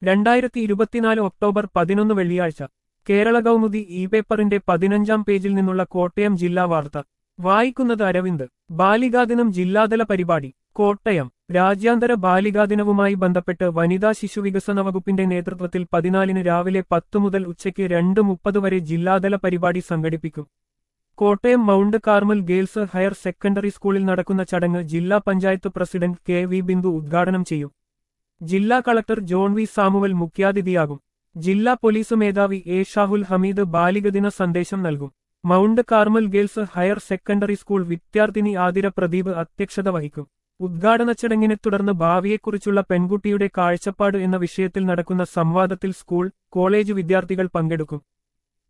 രണ്ടായിരത്തി ഇരുപത്തിനാല് ഒക്ടോബർ പതിനൊന്ന് വെള്ളിയാഴ്ച കേരള കൗമുദി ഇ പേപ്പറിന്റെ പതിനഞ്ചാം പേജിൽ നിന്നുള്ള കോട്ടയം ജില്ലാ വാർത്ത വായിക്കുന്നത് അരവിന്ദ് ബാലികാദിനം ജില്ലാതല പരിപാടി കോട്ടയം രാജ്യാന്തര ബാലികാദിനവുമായി ബന്ധപ്പെട്ട് വനിതാ ശിശുവികസന വകുപ്പിന്റെ നേതൃത്വത്തിൽ പതിനാലിന് രാവിലെ പത്ത് മുതൽ ഉച്ചയ്ക്ക് രണ്ട് മുപ്പത് വരെ ജില്ലാതല പരിപാടി സംഘടിപ്പിക്കും Kottayam mount Carmel girls higher secondary സ്കൂളിൽ നടക്കുന്ന ചടങ്ങ് ജില്ലാ panchayat president K V Bindu ഉദ്ഘാടനം ചെയ്യും ജില്ലാ കളക്ടർ ജോൺ വി സാമുവൽ മുഖ്യാതിഥിയാകും ജില്ലാ പോലീസ് മേധാവി എ ഷാഹുൽ ഹമീദ് ബാലികദിന സന്ദേശം നൽകും mount Carmel girls higher secondary school വിദ്യാർത്ഥിനി ആതിര പ്രദീപ് അധ്യക്ഷത വഹിക്കും ഉദ്ഘാടന ചടങ്ങിനെ തുടർന്ന് ഭാവിയെക്കുറിച്ചുള്ള പെൺകുട്ടിയുടെ കാഴ്ചപ്പാട് എന്ന വിഷയത്തിൽ നടക്കുന്ന സംവാദത്തിൽ സ്കൂൾ കോളേജ് വിദ്യാർത്ഥികൾ പങ്കെടുക്കും